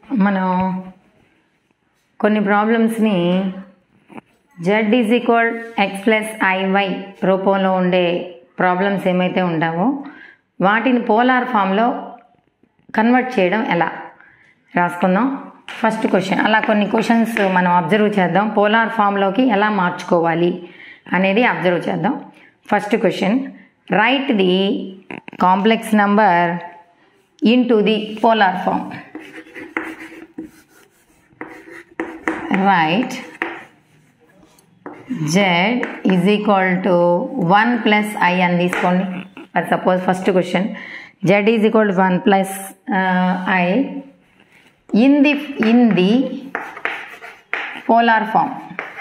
మనం కొన్ని ప్రాబ్లమ్స్ని z is equal x plus i y రూపంలో ఉండే ప్రాబ్లమ్స్ ఏమైతే ఉంటావో వాటిని పోలార్ ఫామ్లో కన్వర్ట్ చేయడం ఎలా రాసుకుందాం ఫస్ట్ క్వశ్చన్ అలా కొన్ని క్వశ్చన్స్ మనం అబ్జర్వ్ చేద్దాం పోలార్ ఫామ్లోకి ఎలా మార్చుకోవాలి అనేది అబ్జర్వ్ చేద్దాం first question right the complex number into the polar form right z is equal to one plus i అని తీసుకోండి for suppose first question z is equal to one plus i in the in the polar form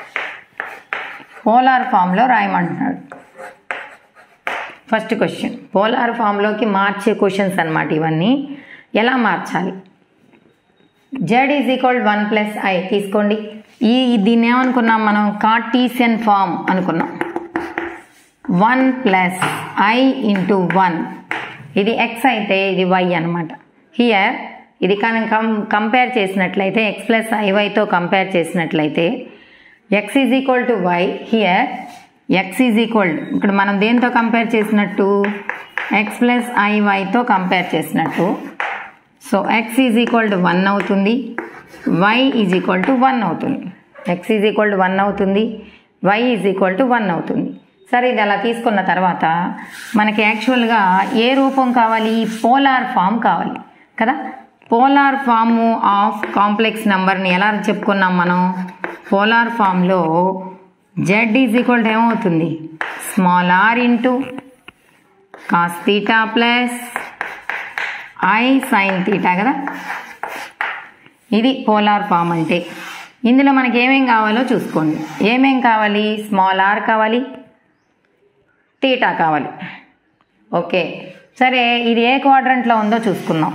polar ఫామ్లో రాయమంటున్నాడు first question polar ఫామ్లోకి మార్చే questions అనమాట ఇవన్నీ ఎలా మార్చాలి z is equal one plus i తీసుకోండి ఈ దీన్ని ఏమనుకున్నాం మనం కార్టీసియన్ ఫామ్ అనుకున్నాం one plus i into one ఇది ఎక్స్ అయితే ఇది వై అనమాట హియర్ ఇది కానీ కం కంపేర్ చేసినట్లయితే ఎక్స్ ప్లస్ ఐవైతో కంపేర్ చేసినట్లయితే x is equal to y here x is equal ఇక్కడ మనం దేంతో కంపేర్ చేసినట్టు ఎక్స్ ప్లస్ ఐవైతో కంపేర్ చేసినట్టు so x is equal to one అవుతుంది y is equal to one అవుతుంది x is equal to one అవుతుంది y is equal to one అవుతుంది సరే ఇది అలా తీసుకున్న తర్వాత మనకి యాక్చువల్గా ఏ రూపం కావాలి పోలార్ ఫామ్ కావాలి కదా పోలార్ ఫామ్ ఆఫ్ కాంప్లెక్స్ నెంబర్ని ఎలా చెప్పుకున్నాం మనం పోలార్ ఫామ్లో జెడ్ ఈజ్ ఈక్వల్ టు ఏమవుతుంది small r into cos theta plus i sine theta కదా ఇది పోలార్ ఫామ్ అంటే ఇందులో మనకి ఏమేం కావాలో చూసుకోండి ఏమేం కావాలి స్మాల్ ఆర్ కావాలి తీటా కావాలి ఓకే సరే ఇది ఏ క్వాడ్రంట్లో ఉందో చూసుకుందాం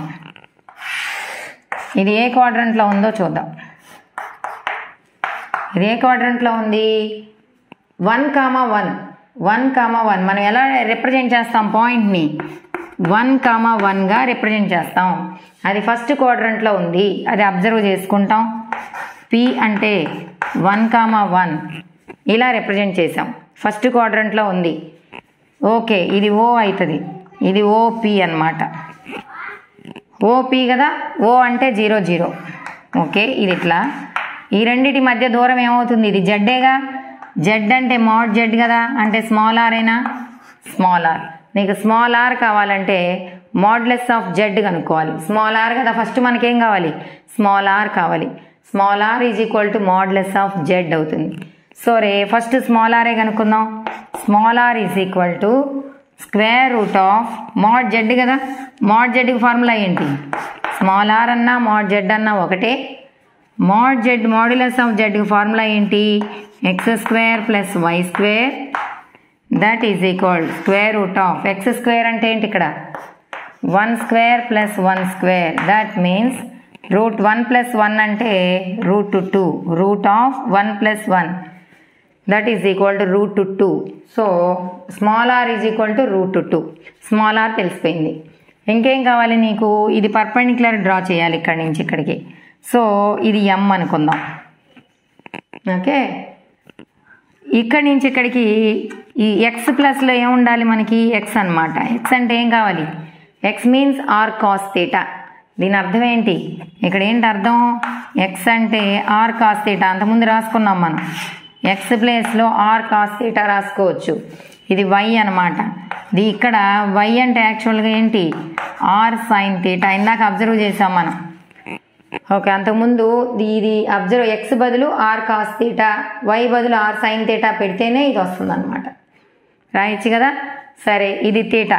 ఇది ఏ క్వాడ్రంట్లో ఉందో చూద్దాం ఇది ఏ క్వాడ్రంట్లో ఉంది one comma one one comma one మనం ఎలా రిప్రజెంట్ చేస్తాం పాయింట్ని వన్ కామా వన్గా రిప్రజెంట్ చేస్తాం అది ఫస్ట్ క్వాడ్రంట్లో ఉంది అది అబ్జర్వ్ చేసుకుంటాం పి అంటే వన్ కామా వన్ ఇలా రిప్రజెంట్ చేసాం ఫస్ట్ క్వాడ్రంట్లో ఉంది ఓకే ఇది ఓ అవుతుంది ఇది ఓపి అనమాట ఓపి కదా ఓ అంటే జీరో జీరో ఓకే ఇది ఇట్లా ఈ రెండిటి మధ్య దూరం ఏమవుతుంది ఇది జడ్డేగా జెడ్ అంటే మోడ్ జెడ్ కదా అంటే స్మాల్ ఆర్ అయినా స్మాల్ ఆర్ నీకు స్మాల్ ఆర్ కావాలంటే మోడ్లెస్ ఆఫ్ జెడ్ కనుక్కోవాలి స్మాల్ ఆర్ కదా ఫస్ట్ మనకేం కావాలి స్మాల్ ఆర్ కావాలి small r is equal to modulus of z అవుతుంది సో రే ఫస్ట్ స్మాల్ ఆరే కనుక్కుందాం small r is equal to square root of mod z కదా మోడ్ జెడ్కి ఫార్ములా ఏంటి స్మాల్ ఆర్ అన్నా మోడ్ జెడ్ అన్నా ఒకటే మోడ్ జెడ్ మోడ్యులస్ ఆఫ్ జెడ్కి ఫార్ములా ఏంటి x square plus y square that is equal square root of x square అంటే ఏంటి ఇక్కడ one square plus one square that means root one plus one అంటే root two root of one plus one that is equal to root two so small r is equal to root two small r తెలిసిపోయింది ఇంకేం కావాలి నీకు ఇది perpendicular draw చేయాలి ఇక్కడి నుంచి ఇక్కడికి సో ఇది ఎం అనుకుందాం ఓకే ఇక్కడి నుంచి ఇక్కడికి ఈ ఎక్స్ ప్లస్లో ఏం ఉండాలి మనకి ఎక్స్ అనమాట ఎక్స్ అంటే ఏం కావాలి x means r cos theta దీని అర్థం ఏంటి ఇక్కడ ఏంటి అర్థం ఎక్స్ అంటే ఆర్ కాస్ తీటా అంతకుముందు రాసుకున్నాం మనం ఎక్స్ ప్లేస్లో ఆర్ కాస్ తీటా రాసుకోవచ్చు ఇది వై అనమాట ఇది ఇక్కడ వై అంటే యాక్చువల్గా ఏంటి ఆర్ సైన్ తీటా ఇందాక అబ్జర్వ్ చేసాం మనం ఓకే అంతకుముందు ఇది అబ్జర్వ్ ఎక్స్ బదులు ఆర్ కాస్ తీటా వై బదులు ఆర్ సైన్ తీటా పెడితేనే ఇది వస్తుంది అనమాట రాయొచ్చు కదా సరే ఇది తీటా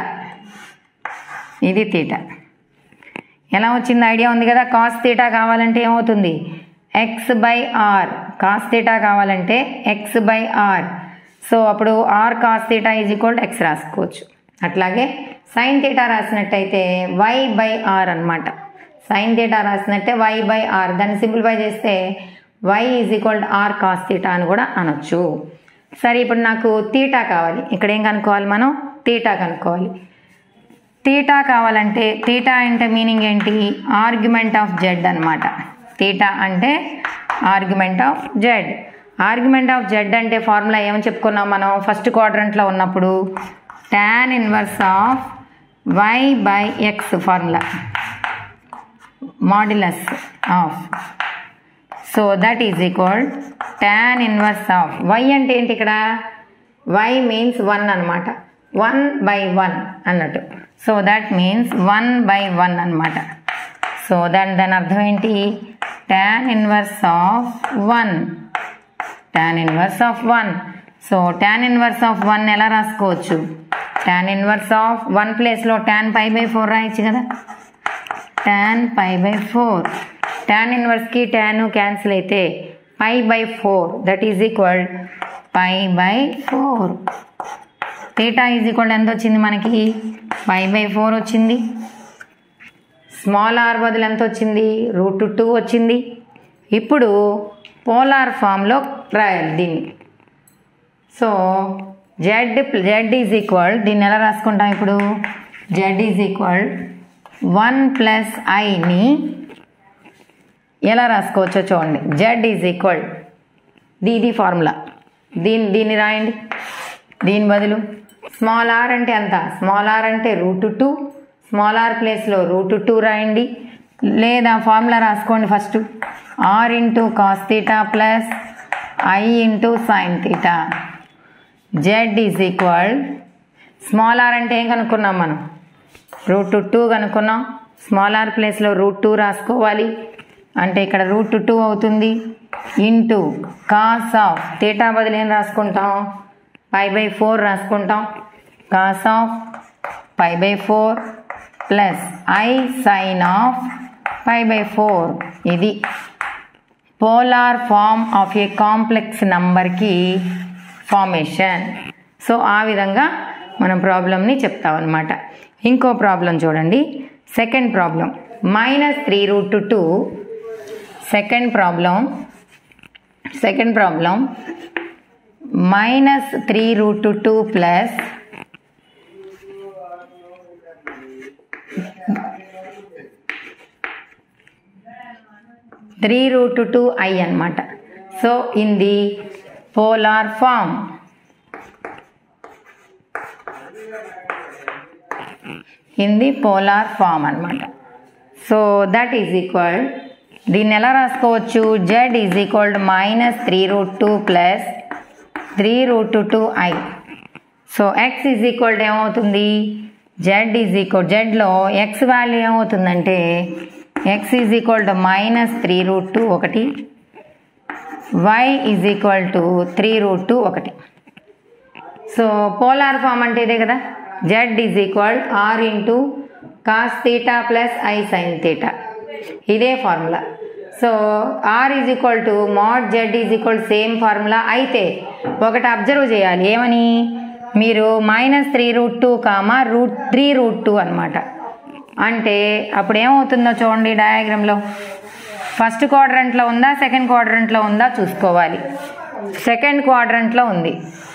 ఇది తీటా ఎలా వచ్చింది ఐడియా ఉంది కదా కాస్ తీటా కావాలంటే ఏమవుతుంది x by r cos theta కావాలంటే ఎక్స్ బై ఆర్ సో అప్పుడు r cos theta is equal x రాసుకోవచ్చు అట్లాగే సైన్ తీటా రాసినట్టయితే వై బై ఆర్ అనమాట సైన్ తీటా రాసినట్టే వై బై ఆర్ దాన్ని సింప్లిఫై చేస్తే y is equal r cos theta అని కూడా అనొచ్చు సరే ఇప్పుడు నాకు తీటా కావాలి ఇక్కడ ఏం కనుక్కోవాలి మనం తీటా కనుక్కోవాలి తీటా కావాలంటే తీటా అంటే మీనింగ్ ఏంటి ఆర్గ్యుమెంట్ ఆఫ్ జెడ్ అనమాట తీటా అంటే argument of z argument of z అంటే ఫార్ములా ఏమని చెప్పుకున్నాం మనం ఫస్ట్ క్వాడ్రంట్లో ఉన్నప్పుడు tan inverse of y by x formula modulus of so that is equal tan inverse of y అంటే ఏంటి ఇక్కడ వై మీన్స్ వన్ అనమాట వన్ బై వన్ అన్నట్టు so that means one by one అనమాట సో దాని దాని అర్థం ఏంటి tan inverse of one tan inverse of one so tan inverse of one ఎలా రాసుకోవచ్చు tan ఇన్వర్స్ ఆఫ్ వన్ ప్లేస్లో tan పై బై ఫోర్ రాయొచ్చు కదా tan pi by four tan ఇన్వర్స్కి tan క్యాన్సిల్ అయితే pi by four that is equal pi by four theta is equal ఎంత వచ్చింది మనకి పై బై ఫోర్ వచ్చింది స్మాల్ ఆర్ బదులు ఎంత వచ్చింది రూట్ టూ వచ్చింది ఇప్పుడు పోలార్ ఫామ్లో రాయాలి దీన్ని so z z is equal దీన్ని ఎలా రాసుకుంటాం ఇప్పుడు Z is equal one plus ఐని ఎలా రాసుకోవచ్చో చూడండి జెడ్ ఈజ్ ఈక్వల్ దీది ఫార్ములా దీని దీన్ని రాయండి దీని బదులు స్మాల్ ఆర్ అంటే ఎంత స్మాల్ ఆర్ అంటే రూట్ టూ స్మాల్ ఆర్ ప్లేస్లో రూట్ టూ రాయండి లేదా ఫార్ములా రాసుకోండి first r into cos theta plus i into sine theta z is equal small r అంటే ఏం కనుక్కున్నాం మనం రూట్ టూ కనుక్కున్నాం స్మాల్ ఆర్ ప్లేస్లో రూట్ టూ రాసుకోవాలి అంటే ఇక్కడ రూట్ టూ అవుతుంది ఇంటూ కాస్ ఆఫ్ తీటా బదులు ఏం రాసుకుంటాం పై బై ఫోర్ రాసుకుంటాం cos of pi by four plus i sine of pi by four ఇది polar form of a complex నంబర్కి ఫార్మేషన్ సో ఆ విధంగా మనం ప్రాబ్లమ్ని చెప్తామన్నమాట ఇంకో ప్రాబ్లం చూడండి second problem minus three root two second problem second problem minus three root two plus three root two i అనమాట so in the polar form in the polar form అనమాట so that is equal దీన్ని ఎలా రాసుకోవచ్చు z is equal to minus three root two plus three root two i so x is equal to ఏమవుతుంది z is equal జెడ్లో x value ఏమవుతుందంటే x is equal to minus three root two ఒకటి y is equal to three root two ఒకటి so polar form అంటే ఇదే కదా z is equal r into cos theta plus i sine theta ఇదే formula so r is equal to mod z is equal same formula అయితే ఒకటి observe చేయాలి ఏమని మీరు minus three root two comma root three root two అనమాట అంటే అప్పుడు ఏమవుతుందో చూడండి డయాగ్రామ్లో ఫస్ట్ క్వాడ్రంట్లో ఉందా సెకండ్ క్వాడ్రంట్లో ఉందా చూసుకోవాలి సెకండ్ క్వాడ్రంట్లో ఉంది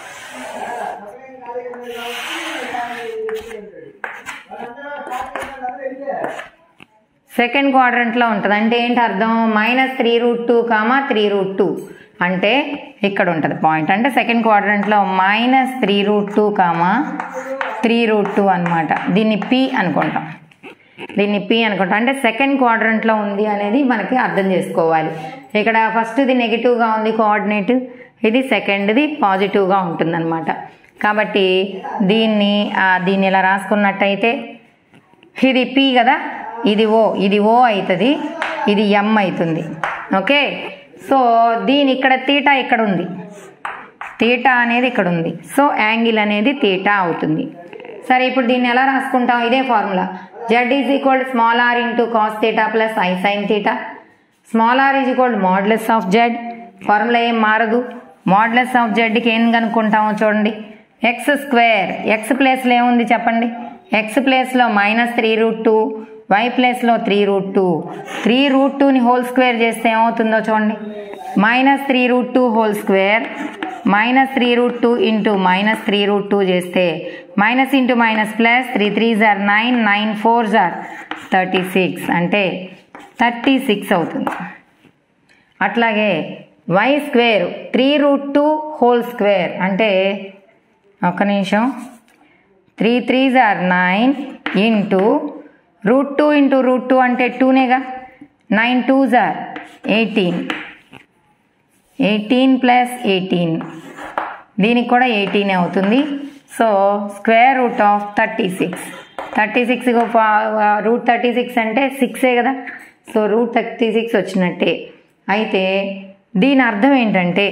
సెకండ్ క్వాడ్రంట్లో ఉంటుంది అంటే ఏంటి అర్థం minus three root two comma three root two అంటే ఇక్కడ ఉంటుంది పాయింట్ అంటే సెకండ్ క్వాడ్రంట్లో minus three root two comma three root two అనమాట దీన్ని పి అనుకుంటాం దీన్ని పి అనుకుంటాం అంటే సెకండ్ క్వాడ్రంట్లో ఉంది అనేది మనకి అర్థం చేసుకోవాలి ఇక్కడ ఫస్ట్ది నెగిటివ్గా ఉంది కోఆర్డినేట్ ఇది సెకండ్ది పాజిటివ్గా ఉంటుందన్నమాట కాబట్టి దీన్ని ఆ, దీన్ని ఇలా రాసుకున్నట్టయితే ఇది పి కదా ఇది ఓ ఇది ఓ అవుతుంది ఇది ఎం అవుతుంది ఓకే సో దీని ఇక్కడ తీటా ఇక్కడ ఉంది తీటా అనేది ఇక్కడ ఉంది సో యాంగిల్ అనేది తీటా అవుతుంది సరే ఇప్పుడు దీన్ని ఎలా రాసుకుంటాం ఇదే formula z is equal small r into cos theta plus i sine theta small r is equal modulus of z formula ఏం మారదు మోడ్లెస్ ఆఫ్ జెడ్కి ఏం కనుక్కుంటామో చూడండి ఎక్స్ స్క్వేర్ ఎక్స్ ప్లేస్లో ఏముంది చెప్పండి ఎక్స్ ప్లేస్లో minus three root two y ప్లేస్లో three root two three root టూని హోల్ స్క్వేర్ చేస్తే ఏమవుతుందో చూడండి minus three root two whole square minus three root two into minus three root two చేస్తే minus into minus plus three three జార్ nine nine four జార్ thirty six అంటే thirty six అవుతుంది అట్లాగే y square three root two whole square అంటే ఒక్క నిమిషం three three జార్ nine into root two into root two అంటే టూనేగా నైన్ టూ జార్ ఎయిటీన్ ఎయిటీన్ ప్లస్ ఎయిటీన్ దీనికి కూడా ఎయిటీన్ అవుతుంది so square root of thirty six thirty six root thirty six అంటే సిక్సే కదా సో రూట్ థర్టీ సిక్స్ వచ్చినట్టే అయితే దీని అర్థం ఏంటంటే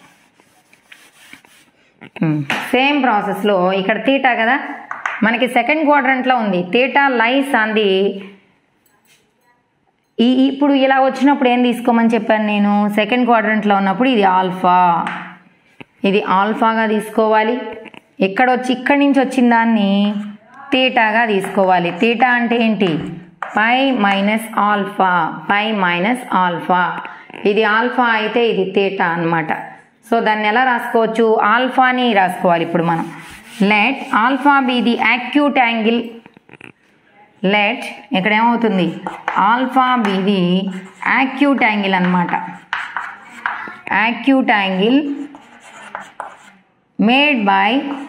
సేమ్ ప్రాసెస్లో ఇక్కడ తీటా కదా మనకి సెకండ్ క్వాడ్రంట్లో ఉంది తీటా లైస్ ఆన్ ది ఈ ఇప్పుడు ఇలా వచ్చినప్పుడు ఏం తీసుకోమని చెప్పాను నేను సెకండ్ క్వాడ్రంట్లో ఉన్నప్పుడు ఇది ఆల్ఫా ఇది ఆల్ఫాగా తీసుకోవాలి ఇక్కడ వచ్చి ఇక్కడి నుంచి వచ్చిన దాన్ని తీటాగా తీసుకోవాలి తీటా అంటే ఏంటి pi minus alpha pi minus alpha ఇది ఆల్ఫా అయితే ఇది తీటా అన్నమాట సో దాన్ని ఎలా రాసుకోవచ్చు ఆల్ఫాని రాసుకోవాలి ఇప్పుడు మనం let alpha be the acute angle let ఇక్కడ ఏమవుతుంది alpha be the acute angle అనమాట acute angle made by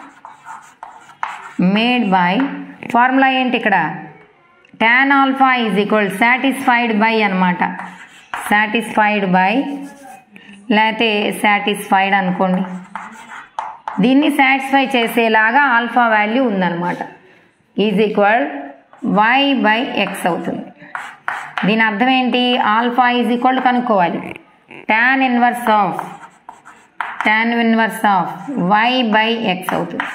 made by formula ఏంటి ఇక్కడ tan alpha is equal satisfied by అనమాట సాటిస్ఫైడ్ బై లేకపోతే సాటిస్ఫైడ్ అనుకోండి దీన్ని సాటిస్ఫై చేసేలాగా ఆల్ఫా వాల్యూ ఉందన్నమాట is equal y by x అవుతుంది దీని అర్థం ఏంటి ఆల్ఫా ఈజ్ ఈక్వల్ కనుక్కోవాలి tan inverse of tan inverse of y by x అవుతుంది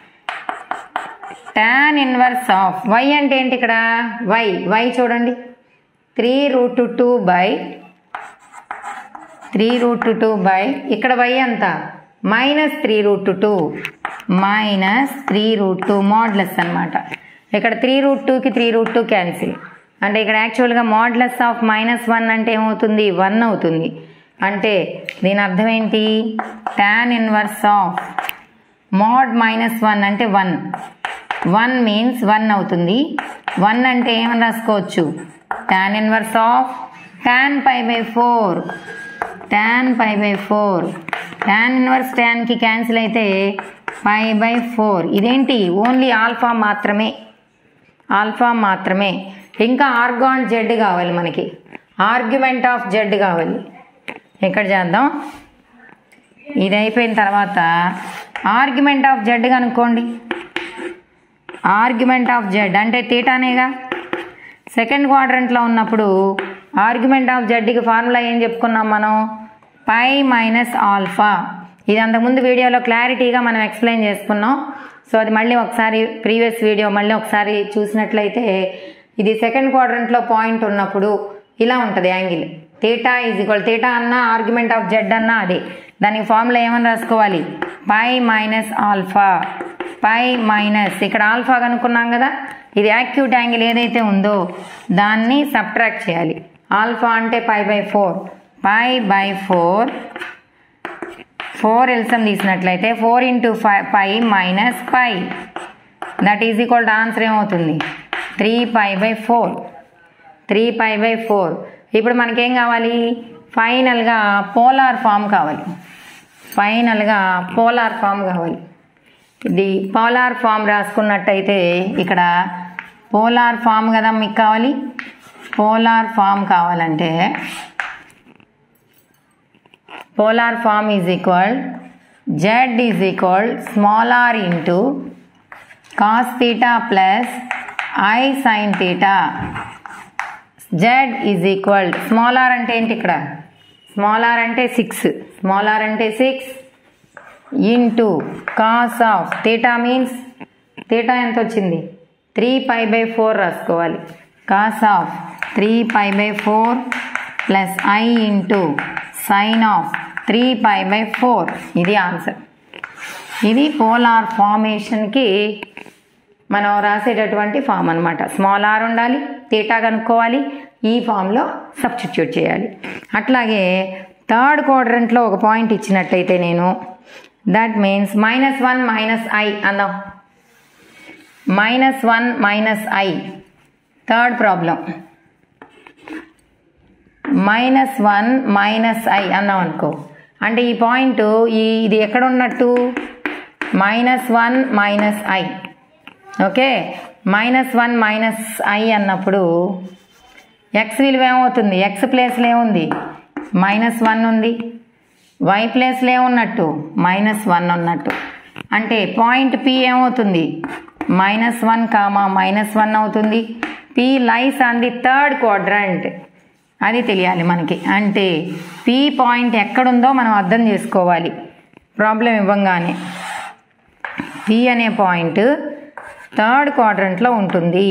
tan ఇన్వర్స్ ఆఫ్ వై అంటే ఏంటి ఇక్కడ వై వై చూడండి three root two by three root two by ఇక్కడ వై ఎంత minus three root two minus three root two modulus అనమాట ఇక్కడ three root టూకి త్రీ రూట్ టూ క్యాన్సిల్ అంటే ఇక్కడ యాక్చువల్గా మోడ్లెస్ ఆఫ్ మైనస్ వన్ అంటే ఏమవుతుంది వన్ అవుతుంది అంటే దీని అర్థం ఏంటి tan inverse of mod minus one అంటే వన్ వన్ మీన్స్ వన్ అవుతుంది వన్ అంటే ఏమని రాసుకోవచ్చు tan inverse of tan pi by four tan pi by four tan inverse ట్యాన్కి క్యాన్సిల్ అయితే పై బై ఫోర్ ఇదేంటి ఓన్లీ ఆల్ఫా మాత్రమే ఆల్ఫా మాత్రమే ఇంకా ఆర్గాన్ జెడ్ కావాలి మనకి ఆర్గ్యుమెంట్ ఆఫ్ జెడ్ కావాలి ఎక్కడ చేద్దాం ఇది అయిపోయిన తర్వాత ఆర్గ్యుమెంట్ ఆఫ్ జెడ్ కనుక్కోండి ఆర్గ్యుమెంట్ ఆఫ్ జెడ్ అంటే తీటానేగా సెకండ్ క్వాడ్రంట్లో ఉన్నప్పుడు ఆర్గ్యుమెంట్ ఆఫ్ జెడ్కి ఫార్ములా ఏం చెప్పుకున్నాం మనం పై మైనస్ ఆల్ఫా ఇది అంతకుముందు వీడియోలో క్లారిటీగా మనం ఎక్స్ప్లెయిన్ చేసుకున్నాం సో అది మళ్ళీ ఒకసారి ప్రీవియస్ వీడియో మళ్ళీ ఒకసారి చూసినట్లయితే ఇది సెకండ్ క్వాడ్రంట్లో పాయింట్ ఉన్నప్పుడు ఇలా ఉంటుంది angle theta is equal theta అన్న ఆర్గ్యుమెంట్ ఆఫ్ జెడ్ అన్న అదే దానికి ఫార్ములా ఏమని రాసుకోవాలి pi minus alpha pi minus ఇక్కడ ఆల్ఫా కనుక్కున్నాం కదా ఇది యాక్యూట్ యాంగిల్ ఏదైతే ఉందో దాన్ని సబ్ట్రాక్ట్ చేయాలి ఆల్ఫా అంటే pi by four pi by four four ఎల్సమ్ తీసినట్లయితే four into five pi minus pi that is equal to answer ఏమవుతుంది three pi by four three pi by four ఇప్పుడు మనకేం కావాలి ఫైనల్గా పోలార్ ఫామ్ కావాలి ఫైనల్గా పోలార్ ఫామ్ కావాలి ఇది పోలార్ ఫామ్ రాసుకున్నట్టయితే ఇక్కడ పోలార్ ఫామ్ కదా మీకు కావాలి పోలార్ ఫామ్ కావాలంటే polar form is equal z is equal small r into cos theta plus i sine theta z is equal small r అంటే ఏంటి ఇక్కడ స్మాల్ ఆర్ అంటే సిక్స్ స్మాల్ ఆర్ అంటే six into cos of theta means theta ఎంత వచ్చింది three pi by four రాసుకోవాలి cos of three pi by four plus i into sine of three pi by four ఇది answer ఇది polar ఫార్మేషన్కి మనం రాసేటటువంటి form అనమాట స్మాల్ ఆర్ ఉండాలి తీటా కనుక్కోవాలి ఈ ఫామ్లో సబ్స్టిట్యూట్ చేయాలి అట్లాగే థర్డ్ క్వాడ్రంట్లో ఒక పాయింట్ ఇచ్చినట్టయితే నేను that means minus one minus i అందాం minus one minus i third problem minus one minus i అన్నాం అనుకో అంటే ఈ పాయింట్ ఈ ఇది ఎక్కడ ఉన్నట్టు minus one minus i okay minus one minus i అన్నప్పుడు ఎక్స్ విలువ ఏమవుతుంది ఎక్స్ ప్లేస్లో ఏముంది మైనస్ వన్ ఉంది వై ప్లేస్లో ఏమున్నట్టు మైనస్ వన్ ఉన్నట్టు అంటే పాయింట్ పి ఏమవుతుంది minus one comma minus one అవుతుంది p lies on the third quadrant అది తెలియాలి మనకి అంటే పి పాయింట్ ఎక్కడుందో మనం అర్థం చేసుకోవాలి ప్రాబ్లం ఇవ్వంగానే పి అనే పాయింట్ థర్డ్ క్వాడ్రంట్లో ఉంటుంది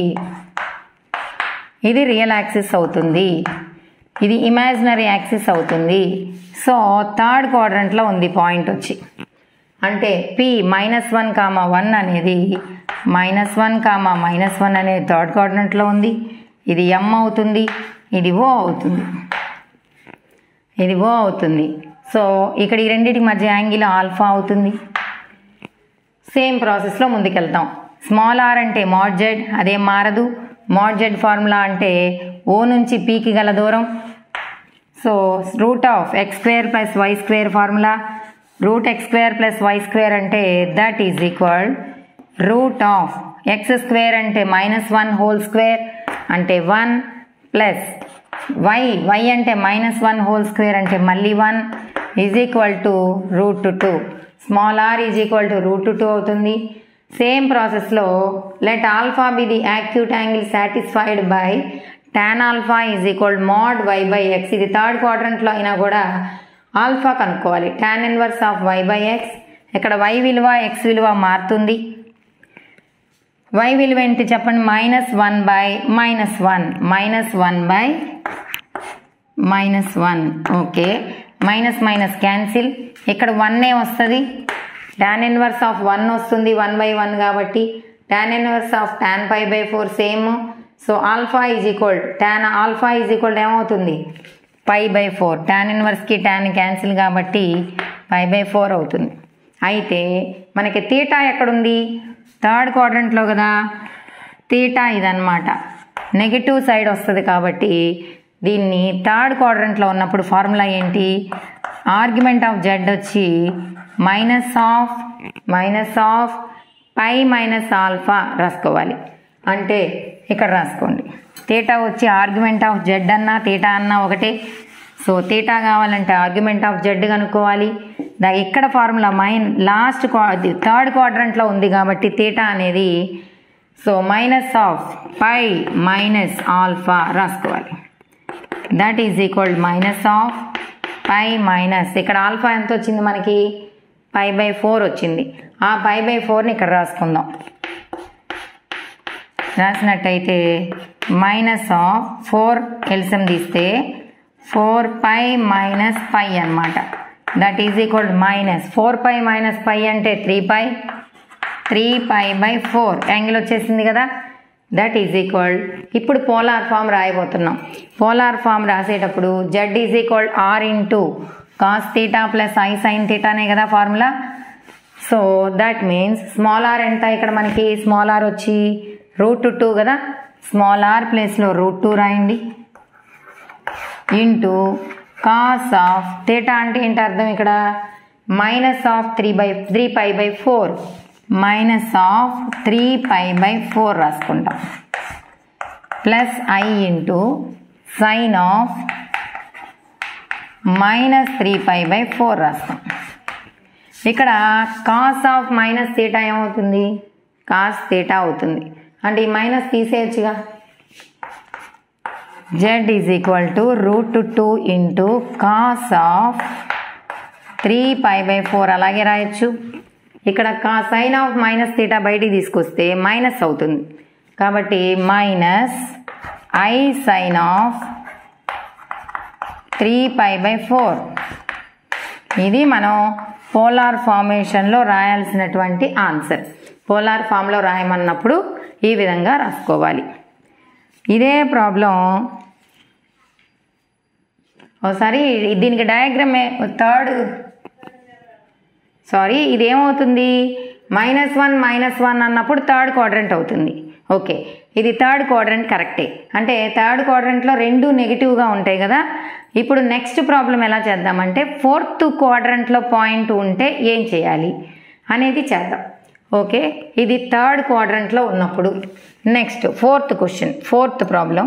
ఇది రియల్ యాక్సిస్ అవుతుంది ఇది ఇమాజినరీ యాక్సిస్ అవుతుంది సో థర్డ్ క్వాడ్రంట్లో ఉంది పాయింట్ వచ్చి అంటే p minus one comma one అనేది minus one comma minus one అనేది థర్డ్ క్వాడ్రంట్లో ఉంది ఇది ఎం అవుతుంది ఇది ఓ అవుతుంది ఇది ఓ అవుతుంది సో ఇక్కడ ఈ రెండింటి మధ్య యాంగిల్ ఆల్ఫా అవుతుంది సేమ్ ప్రాసెస్లో ముందుకెళ్తాం స్మాల్ ఆర్ అంటే మాడ్ జెడ్ అదేం మారదు మాడ్ జెడ్ ఫార్ములా అంటే ఓ నుంచి పీకి గల దూరం so root of x square plus y square formula root x square plus y square అంటే that is equal root of x square అంటే మైనస్ వన్ హోల్ స్క్వేర్ అంటే వన్ ప్లస్ వై వై అంటే minus one whole square అంటే మళ్ళీ one is equal to root two small r is equal to root two అవుతుంది same ప్రాసెస్లో let alpha be the acute angle satisfied by tan alpha is equal mod y by x ఇది third క్వాడ్రంట్లో అయినా కూడా alpha కనుక్కోవాలి tan inverse of y by x ఇక్కడ y విలువ x విలువ మారుతుంది వై విలువ ఏంటి చెప్పండి minus one by minus one minus one by minus one okay minus minus cancel ఇక్కడ వన్నే వస్తుంది టాన్ ఇన్వర్స్ ఆఫ్ వన్ వస్తుంది వన్ బై వన్ కాబట్టి tan inverse of tan pi by four same so alpha is equal tan alpha is equal ఏమవుతుంది pi by four tan ఇన్వర్స్కి tan cancel కాబట్టి pi by four అవుతుంది అయితే మనకి theta ఎక్కడుంది third క్వాడ్రంట్లో కదా తీటా ఇదన్నమాట నెగిటివ్ సైడ్ వస్తుంది కాబట్టి దీన్ని థర్డ్ క్వాడ్రంట్లో ఉన్నప్పుడు ఫార్ములా ఏంటి ఆర్గ్యుమెంట్ ఆఫ్ జెడ్ వచ్చి minus of minus of pi minus alpha రాసుకోవాలి అంటే ఇక్కడ రాసుకోండి తీటా వచ్చి ఆర్గ్యుమెంట్ ఆఫ్ జెడ్ అన్నా తీటా అన్నా ఒకటే సో తీటా కావాలంటే ఆర్గ్యుమెంట్ ఆఫ్ జెడ్ కనుక్కోవాలి దా ఇక్కడ ఫార్ములా మైన్ లాస్ట్ థర్డ్ క్వాడ్రంట్లో ఉంది కాబట్టి తీటా అనేది so minus of pi minus alpha రాసుకోవాలి that is equal minus of pi minus ఇక్కడ ఆల్ఫా ఎంత వచ్చింది మనకి పై బై ఫోర్ వచ్చింది ఆ పై బై ఫోర్ని ఇక్కడ రాసుకుందాం రాసినట్టయితే మైనస్ ఆఫ్ ఫోర్ ఎల్సిఎం తీస్తే ఫోర్ పై మైనస్ పై అనమాట that is equal minus four pi minus pi అంటే three pi three pi by four angle వచ్చేసింది కదా దట్ ఈజ్ ఈక్వల్ ఇప్పుడు పోలార్ ఫామ్ రాయబోతున్నాం పోలార్ ఫామ్ రాసేటప్పుడు z is equal r into cos theta plus i sine తీటానే కదా formula so that means small r ఎంత ఇక్కడ మనకి స్మాల్ ఆర్ వచ్చి రూట్ టూ కదా స్మాల్ ఆర్ ప్లేస్లో రూట్ టూ రాయండి ఇంటూ కాస్ ఆఫ్ థీటా అంటే ఏంటి అర్థం ఇక్కడ minus of three by three pi by four minus of three pi by four రాసుకుంటాం plus i into sine of minus three pi by four రాస్తాం ఇక్కడ cos of minus theta ఏమవుతుంది cos theta అవుతుంది అంటే ఈ మైనస్ తీసేయచ్చుగా z is equal to root two into cos of three pi by four అలాగే రాయొచ్చు ఇక్కడ కా సైన్ ఆఫ్ మైనస్ తీటా బయటికి తీసుకొస్తే మైనస్ అవుతుంది కాబట్టి minus i sine of three pi by four ఇది మనం పోలార్ ఫార్మేషన్లో రాయాల్సినటువంటి ఆన్సర్ పోలార్ ఫామ్లో రాయమన్నప్పుడు ఈ విధంగా రాసుకోవాలి ఇదే ప్రాబ్లం ఒకసారి దీనికి డయాగ్రామ్ థర్డ్ సారీ ఇది ఏమవుతుంది మైనస్ వన్ మైనస్ వన్ అన్నప్పుడు థర్డ్ క్వాడ్రంట్ అవుతుంది ఓకే ఇది థర్డ్ క్వాడ్రంట్ కరెక్టే అంటే థర్డ్ క్వాడ్రంట్లో రెండు నెగిటివ్గా ఉంటాయి కదా ఇప్పుడు నెక్స్ట్ ప్రాబ్లం ఎలా చేద్దామంటే ఫోర్త్ క్వాడ్రంట్లో పాయింట్ ఉంటే ఏం చేయాలి అనేది చేద్దాం ఓకే ఇది థర్డ్ క్వాడ్రంట్లో ఉన్నప్పుడు next fourth question fourth problem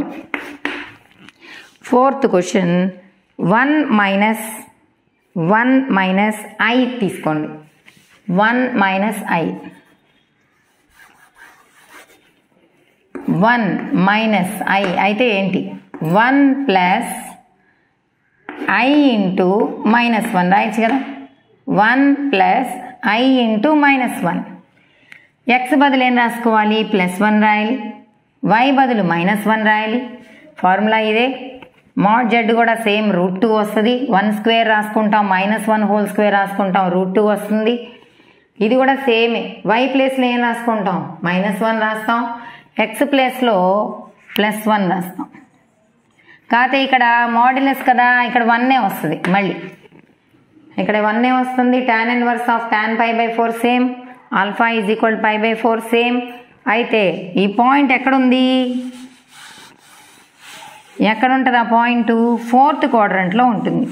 fourth question one minus one minus i తీసుకోండి one minus i one minus i అయితే ఏంటి one plus i into minus one రాయొచ్చు కదా one plus i into minus one x బదులు ఏం రాసుకోవాలి plus one రాయాలి y బదులు మైనస్ వన్ రాయాలి ఫార్ములా ఇదే మాడ్ జెడ్ కూడా సేమ్ రూట్ టూ వస్తుంది వన్ స్క్వేర్ రాసుకుంటాం మైనస్ వన్ హోల్ స్క్వేర్ రాసుకుంటాం రూట్ టూ వస్తుంది ఇది కూడా సేమే వై ప్లేస్లో ఏం రాసుకుంటాం మైనస్ వన్ రాస్తాం ఎక్స్ ప్లేస్లో ప్లస్ వన్ రాస్తాం కాకపోతే ఇక్కడ మోడ్యులస్ కదా ఇక్కడ వన్నే వస్తుంది మళ్ళీ ఇక్కడ వన్నే వస్తుంది tan inverse of tan pi by four same alpha is equal pi by four same అయితే ఈ పాయింట్ ఎక్కడుంది ఎక్కడ ఉంటుంది ఆ పాయింట్ ఫోర్త్ క్వాడ్రంట్లో ఉంటుంది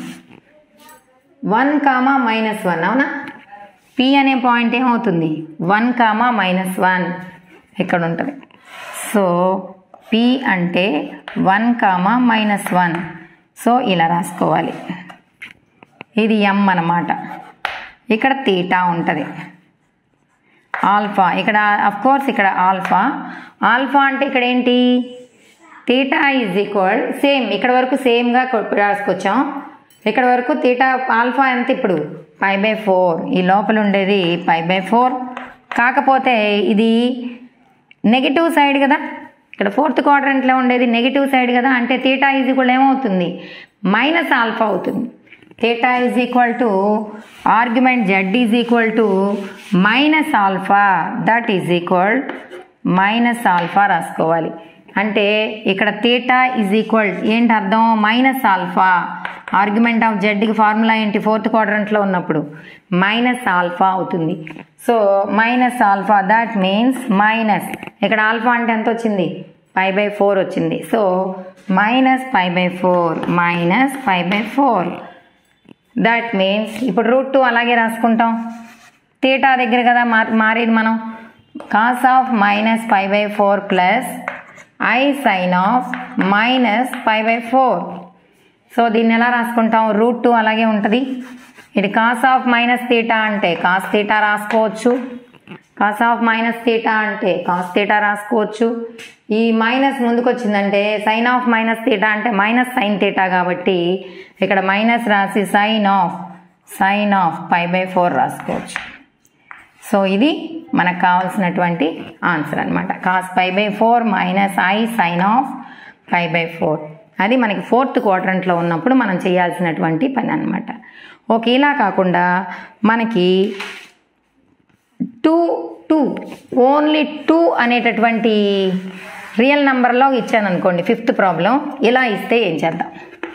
వన్ కామా మైనస్ వన్ అవునా పి అనే పాయింట్ ఏమవుతుంది వన్ కామా మైనస్ వన్ ఇక్కడ ఉంటుంది సో పి అంటే one comma minus one so ఇలా రాసుకోవాలి ఇది ఎం అన్నమాట ఇక్కడ తీటా ఉంటుంది ఆల్ఫా ఇక్కడ అఫ్ కోర్స్ ఇక్కడ ఆల్ఫా ఆల్ఫా అంటే ఇక్కడ ఏంటి తీటా ఈజ్ ఈక్వల్ సేమ్ ఇక్కడ వరకు సేమ్గా రాసుకొచ్చాం ఇక్కడ వరకు తీటా ఆల్ఫా ఎంత ఇప్పుడు పై బై ఫోర్ ఈ లోపల ఉండేది పై బై ఫోర్ కాకపోతే ఇది నెగిటివ్ సైడ్ కదా ఇక్కడ ఫోర్త్ క్వాడ్రంట్లో ఉండేది నెగిటివ్ సైడ్ కదా అంటే తీటా ఈజ్ ఈక్వల్ ఏమవుతుంది మైనస్ ఆల్ఫా అవుతుంది theta is equal to argument z is equal to minus alpha that is equal minus alpha రాసుకోవాలి అంటే ఇక్కడ థీటా ఈజ్ ఈక్వల్ ఏంటి అర్థం మైనస్ ఆల్ఫా ఆర్గ్యుమెంట్ ఆఫ్ జెడ్కి ఫార్ములా ఏంటి ఫోర్త్ క్వాడ్రంట్లో ఉన్నప్పుడు మైనస్ ఆల్ఫా అవుతుంది so minus alpha that means minus ఇక్కడ ఆల్ఫా అంటే ఎంత వచ్చింది పై బై ఫోర్ వచ్చింది so minus pi by four minus pi by four that means ఇప్పుడు రూట్ టూ అలాగే రాసుకుంటాం థీటా దగ్గర కదా మార్ మారేది మనం cos of minus pi by four plus i sine of minus pi by four so దీన్ని ఎలా రాసుకుంటాం రూట్ టూ అలాగే ఉంటుంది ఇది కాస్ ఆఫ్ మైనస్ థీటా అంటే కాస్ థీటా రాసుకోవచ్చు కాస్ ఆఫ్ మైనస్ థీటా అంటే కాస్ థీటా రాసుకోవచ్చు ఈ మైనస్ ముందుకు వచ్చిందంటే సైన్ ఆఫ్ మైనస్ థీటా అంటే మైనస్ సైన్ థీటా కాబట్టి ఇక్కడ మైనస్ రాసి sign of sine of pi by four రాసుకోవచ్చు సో ఇది మనకు కావాల్సినటువంటి ఆన్సర్ అనమాట cos pi by four minus i sine of pi by four అది మనకి ఫోర్త్ క్వార్టరంట్లో ఉన్నప్పుడు మనం చేయాల్సినటువంటి పని అనమాట ఓకే ఇలా కాకుండా మనకి టూ టూ ఓన్లీ టూ అనేటటువంటి రియల్ నెంబర్లో ఇచ్చాను అనుకోండి ఫిఫ్త్ ప్రాబ్లం ఇలా ఇస్తే ఏం చేద్దాం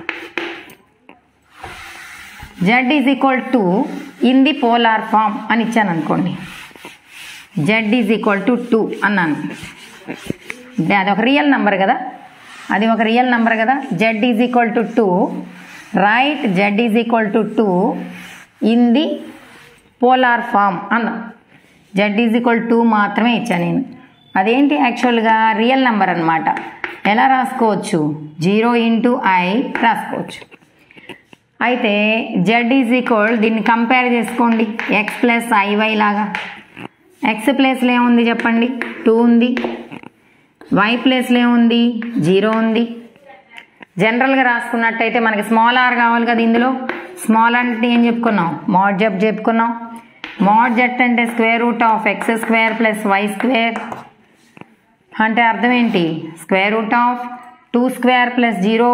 z is equal to in the polar form అని ఇచ్చాను అనుకోండి z is equal to two అన్నాను అంటే అది ఒక రియల్ నెంబర్ కదా అది ఒక రియల్ నెంబర్ కదా z is equal to two right z is equal to two in the polar form అన్నా జెడ్ ఈజ్ ఈక్వల్ టూ మాత్రమే ఇచ్చాను నేను అదేంటి యాక్చువల్గా రియల్ నెంబర్ అనమాట ఎలా రాసుకోవచ్చు జీరో ఇంటూ ఐ రాసుకోవచ్చు అయితే జెడ్ ఈజ్ ఈక్వల్ దీన్ని కంపేర్ చేసుకోండి ఎక్స్ ప్లస్ ఐవై లాగా ఎక్స్ ప్లేస్లో ఏముంది చెప్పండి టూ ఉంది వై ప్లేస్లో ఏముంది జీరో ఉంది జనరల్గా రాసుకున్నట్టయితే మనకి స్మాల్ ఆర్ కావాలి కదా ఇందులో స్మాల్ అంటే ఏం చెప్పుకున్నాం మాడ్ జెడ్ చెప్పుకున్నాం మాడ్ జెడ్ అంటే square root of x square plus y square అంటే అర్థం ఏంటి square root of two square plus zero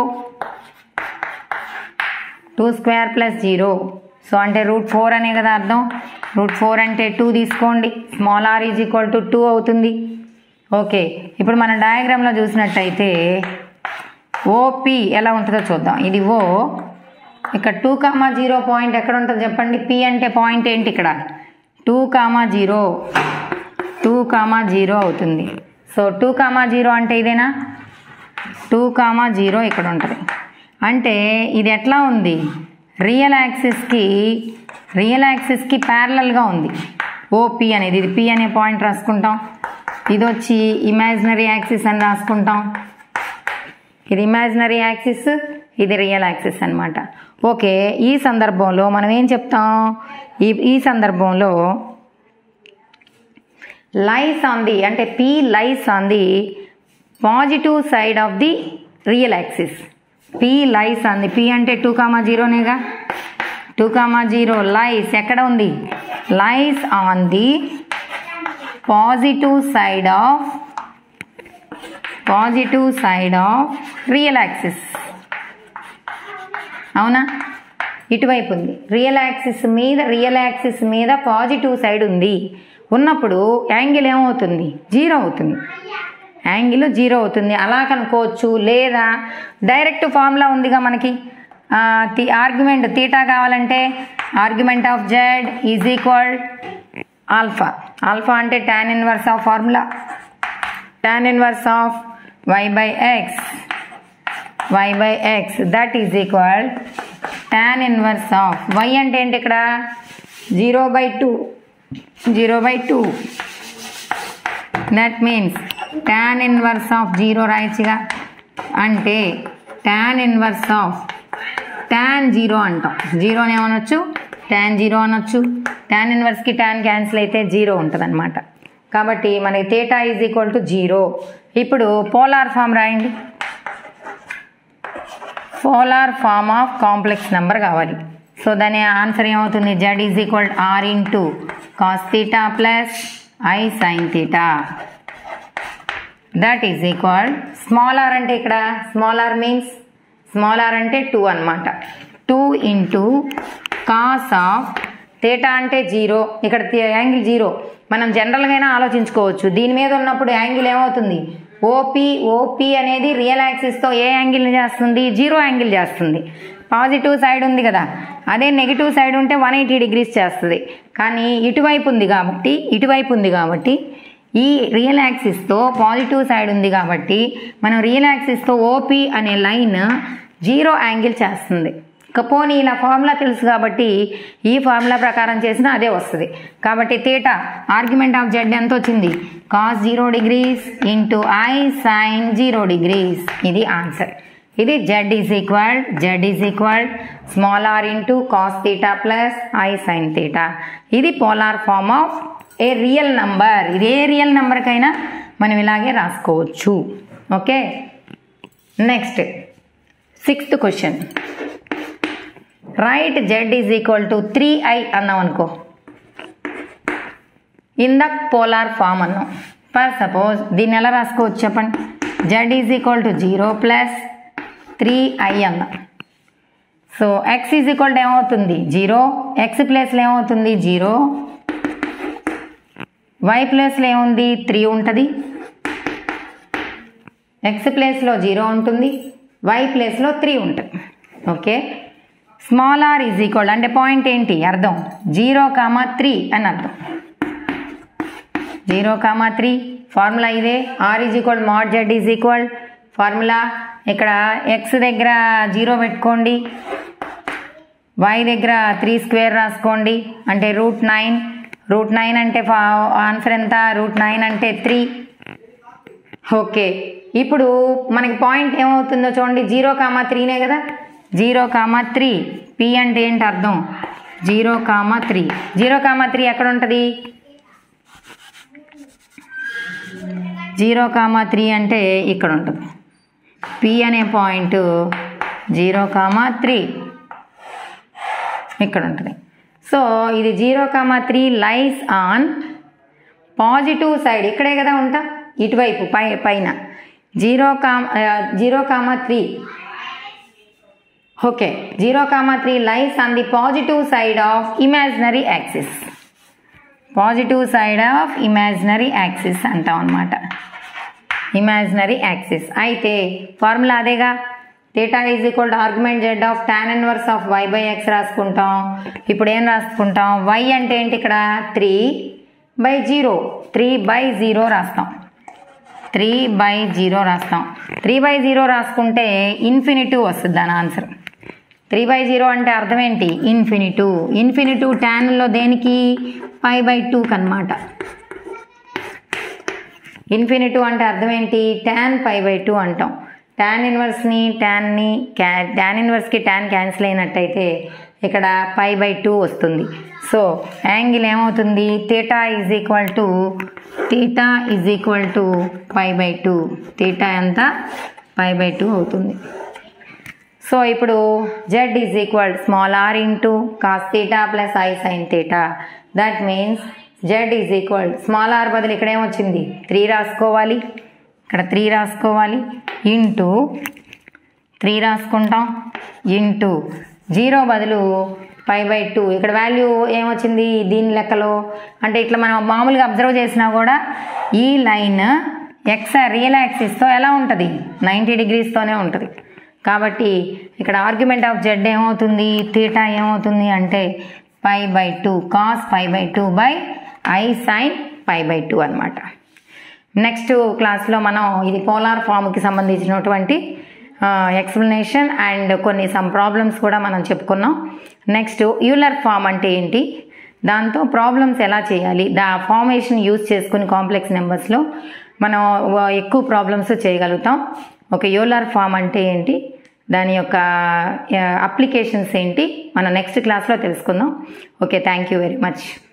two square plus zero so అంటే రూట్ ఫోర్ అనే కదా అర్థం రూట్ ఫోర్ అంటే టూ తీసుకోండి small r is equal to two అవుతుంది ఓకే ఇప్పుడు మన డయాగ్రామ్లో చూసినట్టయితే ఓపి ఎలా ఉంటుందో చూద్దాం ఇది ఓ ఇక్కడ టూ కామా జీరో పాయింట్ ఎక్కడ ఉంటుంది చెప్పండి పి అంటే పాయింట్ ఏంటి ఇక్కడ two comma zero two comma zero అవుతుంది సో టూ కామా జీరో అంటే ఇదేనా టూ కామా జీరో ఇక్కడ ఉంటుంది అంటే ఇది ఎట్లా ఉంది రియల్ యాక్సిస్కి రియల్ యాక్సిస్కి ప్యారలల్గా ఉంది ఓపి అనేది ఇది పి అనే పాయింట్ రాసుకుంటాం ఇది వచ్చి ఇమాజినరీ యాక్సిస్ అని రాసుకుంటాం ఇది ఇమాజినరీ యాక్సిస్ ఇది రియల్ యాక్సిస్ అన్నమాట ఓకే ఈ సందర్భంలో మనం ఏం చెప్తాం ఈ ఈ సందర్భంలో లైస్ ఆన్ ది అంటే P lies on the positive side of the real axis P lies on the P అంటే టూ కామా జీరోనేగా టూ కామా జీరో లైస్ ఎక్కడ ఉంది lies on the positive side of positive side of real axis అవునా ఇటువైపు ఉంది real axis మీద real axis మీద positive side ఉంది ఉన్నప్పుడు యాంగిల్ ఏమవుతుంది జీరో అవుతుంది యాంగిల్ జీరో అవుతుంది అలా కనుక్కోవచ్చు లేదా డైరెక్ట్ ఫార్ములా ఉందిగా మనకి ఆర్గ్యుమెంట్ తీటా కావాలంటే argument of z is equal alpha alpha అంటే tan inverse of formula tan inverse of y by x y by x that is equal tan inverse of y అంటే ఏంటి ఇక్కడ zero by two zero by two that means tan inverse of zero రాయచ్చుగా అంటే tan inverse of tan zero అంటాం జీరోని ఏమనొచ్చు tan zero అనొచ్చు tan ఇన్వర్స్కి టాన్ క్యాన్సిల్ అయితే జీరో ఉంటుంది అనమాట కాబట్టి మనకి theta is equal to zero ఇప్పుడు పోలార్ ఫామ్ రాయండి polar form of complex number కావాలి సో దాని ఆన్సర్ ఏమవుతుంది z is equal r into cos theta plus i sine theta that is equal small r అంటే ఇక్కడ small r means small r అంటే two అనమాట two into cos of theta అంటే zero ఇక్కడ angle zero మనం జనరల్గా ఆలోచించుకోవచ్చు దీని మీద ఉన్నప్పుడు యాంగిల్ ఏమవుతుంది ఓపీ ఓపీ అనేది రియల్ యాక్సిస్తో ఏ యాంగిల్ని చేస్తుంది జీరో యాంగిల్ చేస్తుంది పాజిటివ్ సైడ్ ఉంది కదా అదే నెగిటివ్ సైడ్ ఉంటే వన్ ఎయిటీ డిగ్రీస్ చేస్తుంది కానీ ఇటువైపు ఉంది కాబట్టి ఇటువైపు ఉంది కాబట్టి ఈ రియల్ యాక్సిస్తో పాజిటివ్ సైడ్ ఉంది కాబట్టి మనం రియల్ యాక్సిస్తో ఓపీ అనే లైన్ జీరో యాంగిల్ చేస్తుంది కపోని ఇలా ఫార్ములా తెలుసు కాబట్టి ఈ ఫార్ములా ప్రకారం చేసినా అదే వస్తుంది కాబట్టి తీటా ఆర్గ్యుమెంట్ ఆఫ్ జెడ్ ఎంత వచ్చింది cos zero degrees into i sine zero degrees ఇది ఆన్సర్ ఇది z is equal z is equal small r into cos theta plus i sine theta ఇది polar form of a real number ఇది a real నెంబర్కైనా మనం ఇలాగే రాసుకోవచ్చు okay next sixth question right z is equal to three i అన్నాం అనుకో in the polar form అన్నాం for suppose దీన్ని ఎలా రాసుకోవచ్చు చెప్పండి z is equal to zero plus three i అన్నాం so x is equal to ఏమవుతుంది జీరో ఎక్స్ ప్లేస్లో ఏమవుతుంది జీరో వై ప్లేస్లో ఏముంది త్రీ ఉంటుంది ఎక్స్ ప్లేస్లో జీరో ఉంటుంది వై ప్లేస్లో త్రీ ఉంటుంది okay small r is equal అంటే పాయింట్ ఏంటి అర్థం జీరో కామా త్రీ అని అర్థం జీరో కామా త్రీ ఫార్ములా ఇదే r is equal mod z is equal formula ఇక్కడ ఎక్స్ దగ్గర జీరో పెట్టుకోండి వై దగ్గర త్రీ స్క్వేర్ రాసుకోండి అంటే రూట్ నైన్ రూట్ నైన్ అంటే ఆన్సర్ ఎంత రూట్ నైన్ అంటే త్రీ ఓకే ఇప్పుడు మనకి పాయింట్ ఏమవుతుందో చూడండి జీరో కామా త్రీనే కదా జీరో కామా త్రీ పి అంటే ఏంటి అర్థం zero comma three zero comma three ఎక్కడ ఉంటుంది జీరో కామా త్రీ అంటే ఇక్కడ ఉంటుంది పి అనే పాయింట్ జీరో కామా త్రీ ఇక్కడ ఉంటుంది సో ఇది zero comma three lies on positive side ఇక్కడే కదా ఉంటా ఇటువైపు పై పైన zero comma zero comma three okay zero comma three lies on the positive side of imaginary axis positive side of imaginary axis అంటాం అనమాట ఇమాజినరీ యాక్సిస్ అయితే formula అదేగా theta is equal to argument z of tan inverse of y by x రాసుకుంటాం ఇప్పుడు ఏం రాసుకుంటాం y అంటే ఏంటి ఇక్కడ three by zero three by zero రాస్తాం త్రీ బై జీరో రాస్తాం త్రీ బై జీరో రాసుకుంటే ఇన్ఫినిటివ్ వస్తుంది దాని ఆన్సర్ త్రీ బై జీరో అంటే అర్థం ఏంటి ఇన్ఫినిటు ఇన్ఫినిటు ట్యాన్లో దేనికి ఫైవ్ బై టూకి అనమాట ఇన్ఫినిటు అంటే అర్థం ఏంటి ట్యాన్ ఫైవ్ బై టూ అంటాం ట్యాన్ ఇన్వర్స్ని ట్యాన్ని క్యా ట్యాన్ ఇన్వర్స్కి ట్యాన్ క్యాన్సిల్ అయినట్టయితే ఇక్కడ ఫైవ్ బై టూ వస్తుంది సో యాంగిల్ ఏమవుతుంది theta is equal to theta is equal to five by two theta ఎంత ఫైవ్ బై టూ అవుతుంది సో ఇప్పుడు Z is equal small r into cos theta plus i sine theta that means Z is equal small r బదులు ఇక్కడ ఏమొచ్చింది three రాసుకోవాలి ఇక్కడ three రాసుకోవాలి into three రాసుకుంటాం ఇంటూ జీరో బదులు ఫైవ్ బై టూ ఇక్కడ వాల్యూ ఏమొచ్చింది దీని లెక్కలో అంటే ఇట్లా మనం మామూలుగా అబ్జర్వ్ చేసినా కూడా ఈ లైన్ ఎక్స్ రియల్ యాక్సిస్తో ఎలా ఉంటుంది నైంటీ డిగ్రీస్తోనే ఉంటుంది కాబట్టి ఇక్కడ ఆర్గ్యుమెంట్ ఆఫ్ జెడ్ ఏమవుతుంది థీటా ఏమవుతుంది అంటే five by two cos five by two by i sine five by two అనమాట నెక్స్ట్ క్లాస్లో మనం ఇది పోలార్ ఫామ్కి సంబంధించినటువంటి ఎక్స్ప్లెనేషన్ అండ్ కొన్ని సమ్ ప్రాబ్లమ్స్ కూడా మనం చెప్పుకున్నాం నెక్స్ట్ యూలర్ ఫామ్ అంటే ఏంటి దాంతో ప్రాబ్లమ్స్ ఎలా చేయాలి దా ఫార్మేషన్ యూజ్ చేసుకుని కాంప్లెక్స్ నెంబర్స్లో మనం ఎక్కువ ప్రాబ్లమ్స్ చేయగలుగుతాం ఒక యూలర్ ఫామ్ అంటే ఏంటి దాని యొక్క అప్లికేషన్స్ ఏంటి మనం నెక్స్ట్ క్లాస్లో తెలుసుకుందాం okay thank you very much